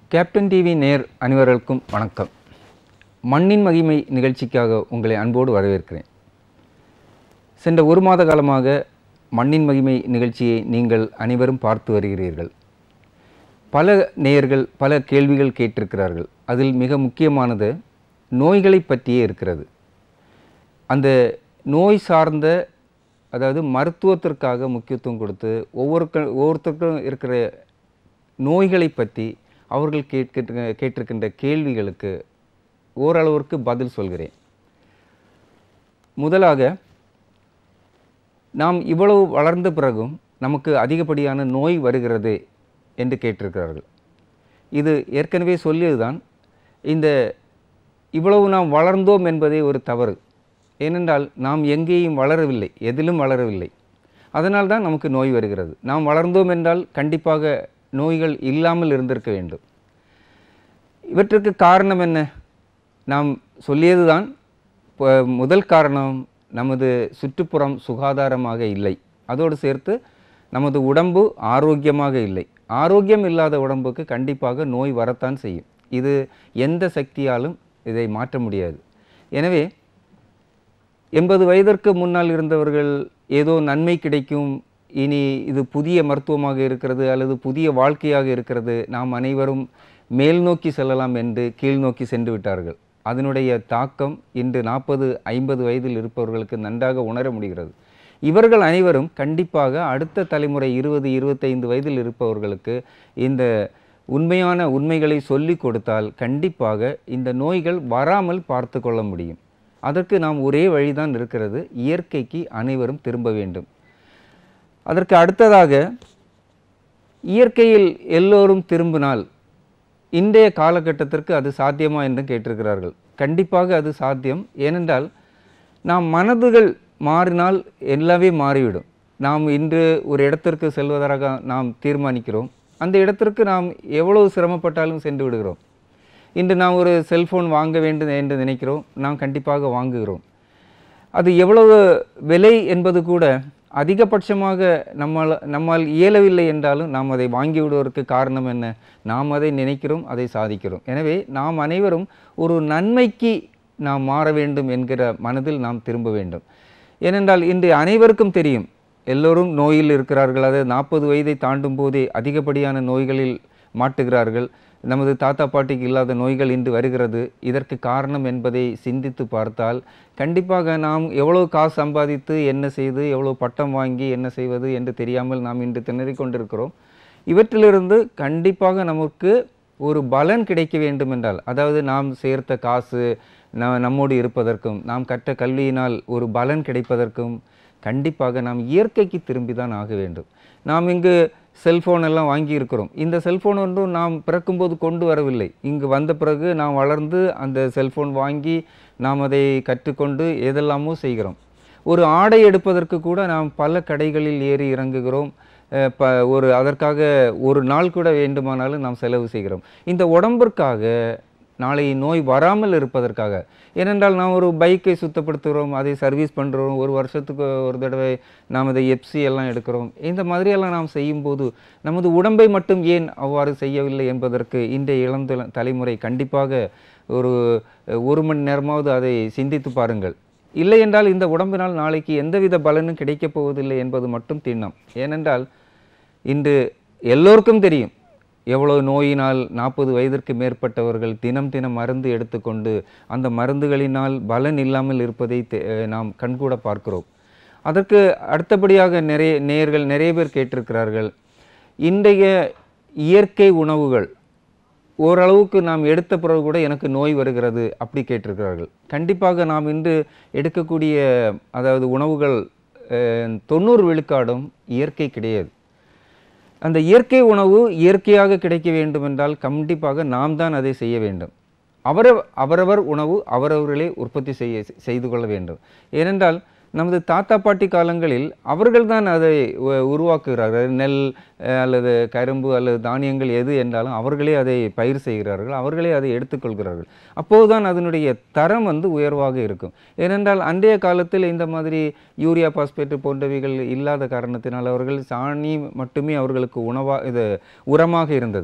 captain TV நேர் அனைவர்களுக்கும் வணக்கம் மண்ணின் மகிமை நிகழ்ச்சிக்காக உங்களை அன்போடு வரவேற்கிறேன் சென்ற ஒரு மாத காலமாக மண்ணின் மகிமை நிகழ்ச்சியை நீங்கள் அனைவரும் பார்த்து வருகிறீர்கள் பல நேயர்கள் பல கேள்விகள் கேட்டிருக்கிறார்கள் அதில் மிக முக்கியமானது நோய்களை பற்றியே இருக்கிறது அந்த நோய் சார்ந்த அதாவது மருத்துவத்திற்காக முக்கியத்துவம் கொடுத்து ஒவ்வொரு ஒவ்வொருத்தருக்கும் இருக்கிற நோய்களை பற்றி அவர்கள் கேட்கின்ற கேட்டிருக்கின்ற கேள்விகளுக்கு ஓரளவிற்கு பதில் சொல்கிறேன் முதலாக நாம் இவ்வளவு வளர்ந்த பிறகும் நமக்கு அதிகப்படியான நோய் வருகிறது என்று கேட்டிருக்கிறார்கள் இது ஏற்கனவே சொல்லியதுதான் இந்த இவ்வளவு நாம் வளர்ந்தோம் என்பதே ஒரு தவறு ஏனென்றால் நாம் எங்கேயும் வளரவில்லை எதிலும் வளரவில்லை அதனால் தான் நமக்கு நோய் வருகிறது நாம் வளர்ந்தோம் என்றால் கண்டிப்பாக நோய்கள் இல்லாமல் இருந்திருக்க வேண்டும் இவற்றுக்கு காரணம் என்ன நாம் சொல்லியது தான் முதல் காரணம் நமது சுற்றுப்புறம் சுகாதாரமாக இல்லை அதோடு சேர்த்து நமது உடம்பு ஆரோக்கியமாக இல்லை ஆரோக்கியம் இல்லாத உடம்புக்கு கண்டிப்பாக நோய் வரத்தான் செய்யும் இது எந்த சக்தியாலும் இதை மாற்ற முடியாது எனவே எண்பது வயதிற்கு முன்னால் இருந்தவர்கள் ஏதோ நன்மை கிடைக்கும் இனி இது புதிய மருத்துவமாக இருக்கிறது அல்லது புதிய வாழ்க்கையாக இருக்கிறது நாம் அனைவரும் மேல் நோக்கி செல்லலாம் என்று கீழ் நோக்கி சென்று விட்டார்கள் அதனுடைய தாக்கம் இன்று நாற்பது ஐம்பது வயதில் இருப்பவர்களுக்கு நன்றாக உணர முடிகிறது இவர்கள் அனைவரும் கண்டிப்பாக அடுத்த தலைமுறை இருபது இருபத்தைந்து வயதில் இருப்பவர்களுக்கு இந்த உண்மையான உண்மைகளை சொல்லி கொடுத்தால் கண்டிப்பாக இந்த நோய்கள் வராமல் பார்த்து கொள்ள முடியும் அதற்கு நாம் ஒரே வழிதான் இருக்கிறது இயற்கைக்கு அனைவரும் திரும்ப வேண்டும் அதற்கு அடுத்ததாக இயற்கையில் எல்லோரும் திரும்பினால் இன்றைய காலகட்டத்திற்கு அது சாத்தியமா என்று கேட்டிருக்கிறார்கள் கண்டிப்பாக அது சாத்தியம் ஏனென்றால் நாம் மனதுகள் மாறினால் எல்லாமே மாறிவிடும் நாம் இன்று ஒரு இடத்திற்கு செல்வதாக நாம் தீர்மானிக்கிறோம் அந்த இடத்திற்கு நாம் எவ்வளவு சிரமப்பட்டாலும் சென்று விடுகிறோம் இன்று நாம் ஒரு செல்ஃபோன் வாங்க வேண்டும் என்று நினைக்கிறோம் நாம் கண்டிப்பாக வாங்குகிறோம் அது எவ்வளவு விலை என்பது கூட அதிகபட்சமாக நம்மால் நம்மால் இயலவில்லை என்றாலும் நாம் அதை வாங்கி விடுவதற்கு காரணம் என்ன நாம் அதை நினைக்கிறோம் அதை சாதிக்கிறோம் எனவே நாம் அனைவரும் ஒரு நன்மைக்கு நாம் மாற வேண்டும் என்கிற மனதில் நாம் திரும்ப வேண்டும் ஏனென்றால் இன்று அனைவருக்கும் தெரியும் எல்லோரும் நோயில் இருக்கிறார்கள் அதாவது நாற்பது வயதை தாண்டும் போதே அதிகப்படியான நோய்களில் மாட்டுகிறார்கள் நமது தாத்தா பாட்டிக்கு இல்லாத நோய்கள் இன்று வருகிறது இதற்கு காரணம் என்பதை சிந்தித்து பார்த்தால் கண்டிப்பாக நாம் எவ்வளோ காசு சம்பாதித்து என்ன செய்து எவ்வளோ பட்டம் வாங்கி என்ன செய்வது என்று தெரியாமல் நாம் இன்று திணறிக் கொண்டிருக்கிறோம் இவற்றிலிருந்து கண்டிப்பாக நமக்கு ஒரு பலன் கிடைக்க வேண்டும் என்றால் அதாவது நாம் சேர்த்த காசு ந நம்மோடு இருப்பதற்கும் நாம் கற்ற கல்வியினால் ஒரு பலன் கிடைப்பதற்கும் கண்டிப்பாக நாம் இயற்கைக்கு திரும்பி தான் ஆக வேண்டும் நாம் இங்கு செல்ஃபோன் எல்லாம் வாங்கி இருக்கிறோம் இந்த செல்ஃபோன் ஒன்றும் நாம் பிறக்கும்போது கொண்டு வரவில்லை இங்கு வந்த பிறகு நாம் வளர்ந்து அந்த செல்ஃபோன் வாங்கி நாம் அதை கற்றுக்கொண்டு எதெல்லாமோ செய்கிறோம் ஒரு ஆடை எடுப்பதற்கு கூட நாம் பல கடைகளில் ஏறி இறங்குகிறோம் ப ஒரு அதற்காக ஒரு நாள் கூட வேண்டுமானாலும் நாம் செலவு செய்கிறோம் இந்த உடம்பிற்காக நாளை நோய் வராமல் இருப்பதற்காக ஏனென்றால் நாம் ஒரு பைக்கை சுத்தப்படுத்துகிறோம் அதை சர்வீஸ் பண்ணுறோம் ஒரு வருஷத்துக்கு ஒரு தடவை நாம் அதை எப்சி எல்லாம் எடுக்கிறோம் இந்த மாதிரியெல்லாம் நாம் செய்யும்போது நமது உடம்பை மட்டும் ஏன் அவ்வாறு செய்யவில்லை என்பதற்கு இன்றைய இளம் தலைமுறை கண்டிப்பாக ஒரு ஒரு மணி நேரமாவது அதை சிந்தித்து பாருங்கள் இல்லை என்றால் இந்த உடம்பினால் நாளைக்கு எந்தவித பலனும் கிடைக்கப் போவதில்லை என்பது மட்டும் திண்ணம் ஏனென்றால் இன்று எல்லோருக்கும் தெரியும் எவ்வளவு நோயினால் நாற்பது வயதிற்கு மேற்பட்டவர்கள் தினம் தினம் மருந்து எடுத்துக்கொண்டு அந்த மருந்துகளினால் பலன் இல்லாமல் இருப்பதை நாம் கண்கூட பார்க்கிறோம் அதற்கு அடுத்தபடியாக நிறைய நேயர்கள் நிறைய பேர் கேட்டிருக்கிறார்கள் இன்றைய இயற்கை உணவுகள் ஓரளவுக்கு நாம் எடுத்த பிறகு கூட எனக்கு நோய் வருகிறது அப்படி கேட்டிருக்கிறார்கள் கண்டிப்பாக நாம் இன்று எடுக்கக்கூடிய அதாவது உணவுகள் தொண்ணூறு விழுக்காடும் இயற்கை கிடையாது அந்த இயற்கை உணவு இயற்கையாக கிடைக்க வேண்டும் என்றால் கண்டிப்பாக நாம் தான் அதை செய்ய வேண்டும் அவர அவரவர் உணவு அவரவர்களே உற்பத்தி செய்ய செய்து கொள்ள வேண்டும் ஏனென்றால் நமது தாத்தா பாட்டி காலங்களில் அவர்கள் தான் அதை உருவாக்குகிறார்கள் நெல் அல்லது கரும்பு அல்லது தானியங்கள் எது என்றாலும் அவர்களே அதை பயிர் செய்கிறார்கள் அவர்களே அதை எடுத்துக்கொள்கிறார்கள் அப்போதுதான் அதனுடைய தரம் வந்து உயர்வாக இருக்கும் ஏனென்றால் அன்றைய காலத்தில் இந்த மாதிரி யூரியா பாஸ்பேட் போன்றவைகள் இல்லாத காரணத்தினால் அவர்கள் சாணி மட்டுமே அவர்களுக்கு உணவாக இது உரமாக இருந்தது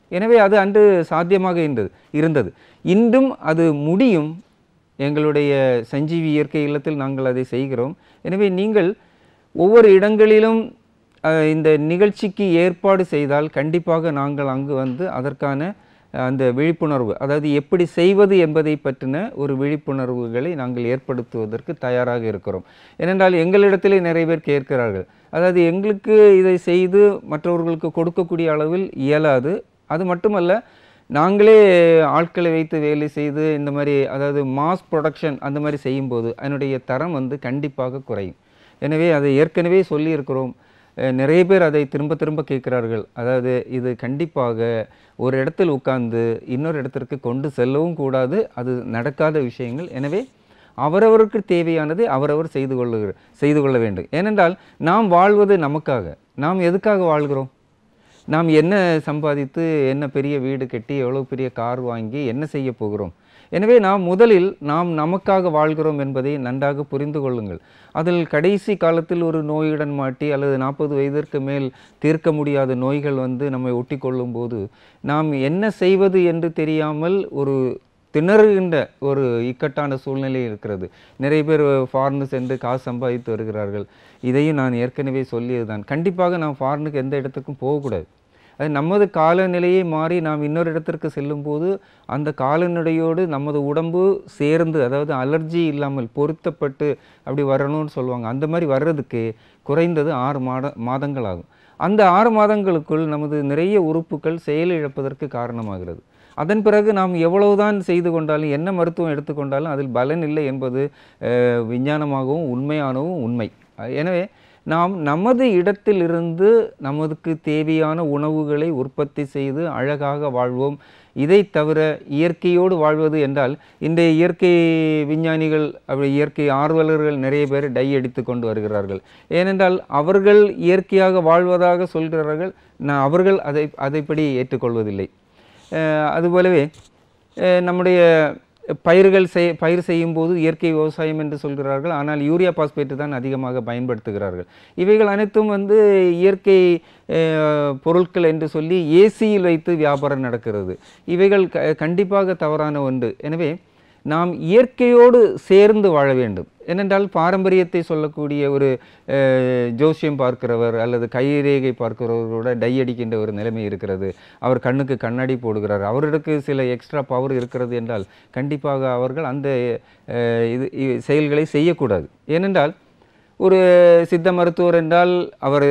எனவே அது அன்று சாத்தியமாக இருந்தது இருந்தது இன்றும் அது முடியும் எங்களுடைய சஞ்சீவி இயற்கை இல்லத்தில் நாங்கள் அதை செய்கிறோம் எனவே நீங்கள் ஒவ்வொரு இடங்களிலும் அஹ், இந்த நிகழ்ச்சிக்கு ஏற்பாடு செய்தால் கண்டிப்பாக நாங்கள் அங்கு வந்து அதற்கான அஹ், அந்த விழிப்புணர்வு அதாவது எப்படி செய்வது என்பதை பற்றின ஒரு விழிப்புணர்வுகளை நாங்கள் ஏற்படுத்துவதற்கு தயாராக இருக்கிறோம் ஏனென்றால் எங்களிடத்திலே நிறைய பேர் கேட்கிறார்கள் அதாவது எங்களுக்கு இதை செய்து மற்றவர்களுக்கு கொடுக்கக்கூடிய அளவில் இயலாது அது மட்டுமல்ல நாங்களே ஆட்களை வைத்து வேலை செய்து இந்த மாதிரி அதாவது மாஸ் ப்ரொடக்ஷன் அந்த மாதிரி செய்யும்போது அதனுடைய தரம் வந்து கண்டிப்பாக குறையும் எனவே அதை ஏற்கனவே சொல்லியிருக்கிறோம் அஹ் நிறைய பேர் அதை திரும்ப திரும்ப கேட்கிறார்கள் அதாவது இது கண்டிப்பாக ஒரு இடத்தில் உட்கார்ந்து இன்னொரு இடத்திற்கு கொண்டு செல்லவும் கூடாது அது நடக்காத விஷயங்கள் எனவே அவரவருக்கு தேவையானதை அவரவர் செய்து கொள்ளுகிற செய்து கொள்ள வேண்டும் ஏனென்றால் நாம் வாழ்வது நமக்காக நாம் எதுக்காக வாழ்கிறோம் நாம் என்ன சம்பாதித்து என்ன பெரிய வீடு கட்டி எவ்வளோ பெரிய கார் வாங்கி என்ன செய்ய போகிறோம் எனவே நாம் முதலில் நாம் நமக்காக வாழ்கிறோம் என்பதை நன்றாக புரிந்து கொள்ளுங்கள் அதில் கடைசி காலத்தில் ஒரு நோயுடன் மாட்டி அல்லது நாற்பது வயதிற்கு மேல் தீர்க்க முடியாத நோய்கள் வந்து நம்மை ஒட்டி கொள்ளும்போது நாம் என்ன செய்வது என்று தெரியாமல் ஒரு திணறுகின்ற ஒரு இக்கட்டான சூழ்நிலை இருக்கிறது நிறைய பேர் ஃபாரின் சென்று காசு சம்பாதித்து வருகிறார்கள் இதையும் நான் ஏற்கனவே சொல்லியதுதான் கண்டிப்பாக நாம் ஃபாரினுக்கு எந்த இடத்துக்கும் போகக்கூடாது அது நமது காலநிலையை மாறி நாம் இன்னொரு இடத்திற்கு செல்லும்போது அந்த காலநிலையோடு நமது உடம்பு சேர்ந்து அதாவது அலர்ஜி இல்லாமல் பொருத்தப்பட்டு அப்படி வரணும்னு சொல்லுவாங்க அந்த மாதிரி வர்றதுக்கு குறைந்தது ஆறு மாத மாதங்கள் ஆகும் அந்த ஆறு மாதங்களுக்குள் நமது நிறைய உறுப்புகள் செயலிழப்பதற்கு காரணமாகிறது அதன் பிறகு நாம் எவ்வளவுதான் செய்து கொண்டாலும் என்ன மருத்துவம் எடுத்துக்கொண்டாலும் அதில் பலன் இல்லை என்பது அஹ், விஞ்ஞானமாகவும் உண்மையானவும் உண்மை அஹ், எனவே நாம் நமது இடத்திலிருந்து நமதுக்கு தேவையான உணவுகளை உற்பத்தி செய்து அழகாக வாழ்வோம் இதை தவிர இயற்கையோடு வாழ்வது என்றால் இன்றைய இயற்கை விஞ்ஞானிகள் அப்படி இயற்கை ஆர்வலர்கள் நிறைய பேர் டை அடித்து கொண்டு வருகிறார்கள் ஏனென்றால் அவர்கள் இயற்கையாக வாழ்வதாக சொல்கிறார்கள் நான் அவர்கள் அதை அதைப்படி ஏற்றுக்கொள்வதில்லை அஹ் அதுபோலவே அஹ் நம்முடைய பயிர்கள் செய் பயிர் செய்யும் போது இயற்கை விவசாயம் என்று சொல்கிறார்கள் ஆனால் யூரியா பாஸ்பேட்டு தான் அதிகமாக பயன்படுத்துகிறார்கள் இவைகள் அனைத்தும் வந்து இயற்கை அஹ், பொருட்கள் என்று சொல்லி ஏசியில் வைத்து வியாபாரம் நடக்கிறது இவைகள் க கண்டிப்பாக தவறான ஒன்று எனவே நாம் இயற்கையோடு சேர்ந்து வாழ வேண்டும் ஏனென்றால் பாரம்பரியத்தை சொல்லக்கூடிய ஒரு அஹ், ஜோசியம் பார்க்கிறவர் அல்லது கைரேகை பார்க்கிறவரோட டை அடிக்கின்ற ஒரு நிலைமை இருக்கிறது அவர் கண்ணுக்கு கண்ணாடி போடுகிறார் அவருக்கு சில எக்ஸ்ட்ரா பவர் இருக்கிறது என்றால் கண்டிப்பாக அவர்கள் அந்த அஹ், இது இ- செயல்களை செய்யக்கூடாது ஏனென்றால் ஒரு சித்த மருத்துவர் என்றால் அவர்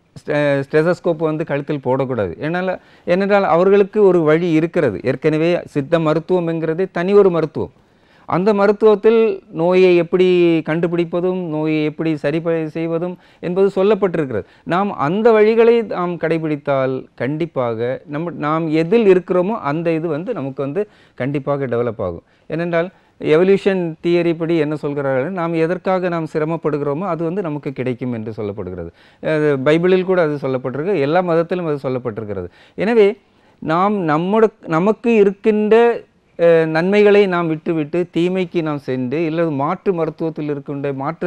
ஸ்டெசஸ்கோப் வந்து கழுத்தில் போடக்கூடாது ஏனால் ஏனென்றால் அவர்களுக்கு ஒரு வழி இருக்கிறது ஏற்கனவே சித்த மருத்துவம் என்கிறதே தனி ஒரு மருத்துவம் அந்த மருத்துவத்தில் நோயை எப்படி கண்டுபிடிப்பதும் நோயை எப்படி சரி ப- செய்வதும் என்பது சொல்லப்பட்டிருக்கிறது நாம் அந்த வழிகளை நாம் கடைபிடித்தால் கண்டிப்பாக நம்ம நாம் எதில் இருக்கிறோமோ அந்த இது வந்து நமக்கு வந்து கண்டிப்பாக டெவலப் ஆகும் ஏனென்றால் எவல்யூஷன் தியரி படி என்ன சொல்கிறார்கள் நாம் எதற்காக நாம் சிரமப்படுகிறோமோ அது வந்து நமக்கு கிடைக்கும் என்று சொல்லப்படுகிறது அது பைபிளில் கூட அது சொல்லப்பட்டிருக்கு எல்லா மதத்திலும் அது சொல்லப்பட்டிருக்கிறது எனவே நாம் நம்மோட நமக்கு இருக்கின்ற அஹ், நன்மைகளை நாம் விட்டுவிட்டு தீமைக்கு நாம் சென்று இல்லது மாற்று மருத்துவத்தில் இருக்கின்ற மாற்று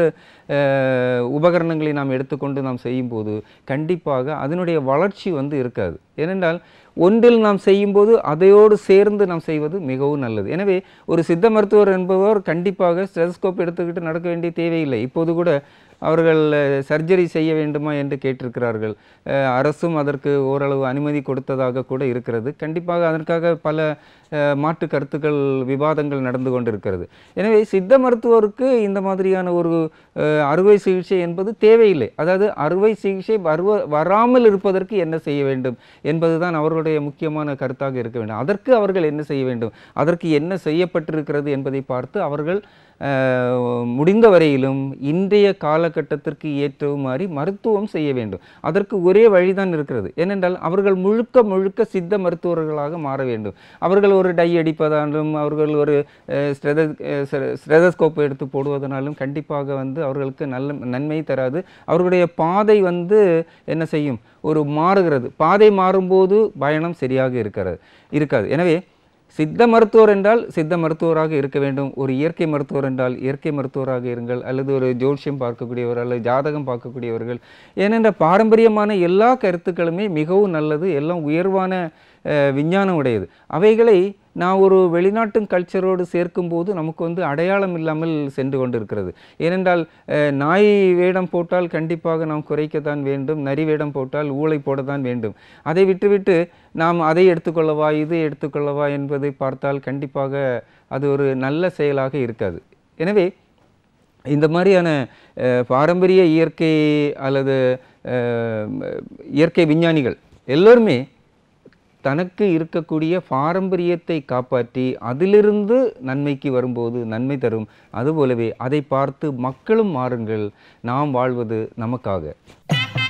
அஹ், உபகரணங்களை நாம் எடுத்துக்கொண்டு நாம் செய்யும்போது கண்டிப்பாக அதனுடைய வளர்ச்சி வந்து இருக்காது ஏனென்றால் ஒன்றில் நாம் செய்யும்போது அதையோடு சேர்ந்து நாம் செய்வது மிகவும் நல்லது எனவே ஒரு சித்த மருத்துவர் என்பவர் கண்டிப்பாக ஸ்டெதஸ்கோப் எடுத்துக்கிட்டு நடக்க வேண்டிய தேவையில்லை இப்போது கூட அவர்கள் சர்ஜரி செய்ய வேண்டுமா என்று கேட்டிருக்கிறார்கள் அஹ், அரசும் அதற்கு ஓரளவு அனுமதி கொடுத்ததாக கூட இருக்கிறது கண்டிப்பாக அதற்காக பல அஹ், மாற்று கருத்துக்கள் விவாதங்கள் நடந்து கொண்டிருக்கிறது எனவே சித்த மருத்துவருக்கு இந்த மாதிரியான ஒரு அஹ், அறுவை சிகிச்சை என்பது தேவையில்லை அதாவது அறுவை சிகிச்சை வருவ வராமல் இருப்பதற்கு என்ன செய்ய வேண்டும் என்பதுதான் அவர்களுடைய முக்கியமான கருத்தாக இருக்க வேண்டும் அதற்கு அவர்கள் என்ன செய்ய வேண்டும் அதற்கு என்ன செய்யப்பட்டிருக்கிறது என்பதை பார்த்து அவர்கள் அஹ், முடிந்த வரையிலும் இன்றைய காலகட்டத்திற்கு ஏற்றவுமாறி மருத்துவம் செய்ய வேண்டும் அதற்கு ஒரே வழிதான் இருக்கிறது ஏனென்றால் அவர்கள் முழுக்க முழுக்க சித்த மருத்துவர்களாக மாற வேண்டும் அவர்கள் ஒரு டை அடிப்பதாலும் அவர்கள் ஒரு ஸ்டெதஸ்கோப் எடுத்து போடுவதனாலும் கண்டிப்பாக வந்து அவர்களுக்கு நல்ல நன்மை தராது அவர்களுடைய பாதை வந்து என்ன செய்யும் ஒரு மாறுகிறது பாதை மாறும்போது பயணம் சரியாக இருக்கிறது இருக்காது எனவே சித்த மருத்துவர் என்றால் சித்த மருத்துவராக இருக்க வேண்டும் ஒரு இயற்கை மருத்துவர் என்றால் இயற்கை மருத்துவராக இருங்கள் அல்லது ஒரு ஜோசியம் பார்க்கக்கூடியவர் அல்லது ஜாதகம் பார்க்கக்கூடியவர்கள் ஏனென்ற பாரம்பரியமான எல்லா கருத்துக்களுமே மிகவும் நல்லது எல்லாம் உயர்வான அஹ், விஞ்ஞானம் உடையது அவைகளை நான் ஒரு வெளிநாட்டு கல்ச்சரோடு சேர்க்கும்போது நமக்கு வந்து அடையாளம் இல்லாமல் சென்று கொண்டிருக்கிறது ஏனென்றால் அஹ், நாய் வேடம் போட்டால் கண்டிப்பாக நாம் குறைக்கத்தான் வேண்டும் நரி வேடம் போட்டால் ஊளை போடத்தான் வேண்டும் அதை விட்டுவிட்டு நாம் அதை எடுத்துக்கொள்ளவா இது எடுத்துக்கொள்ளவா என்பதை பார்த்தால் கண்டிப்பாக அது ஒரு நல்ல செயலாக இருக்காது எனவே இந்த மாதிரியான அஹ், பாரம்பரிய இயற்கை அல்லது அஹ், இயற்கை விஞ்ஞானிகள் எல்லோருமே தனக்கு இருக்கக்கூடிய பாரம்பரியத்தை காப்பாற்றி அதிலிருந்து நன்மைக்கு வரும்போது நன்மை தரும் அதுபோலவே அதை பார்த்து மக்களும் மாறுங்கள் நாம் வாழ்வது நமக்காக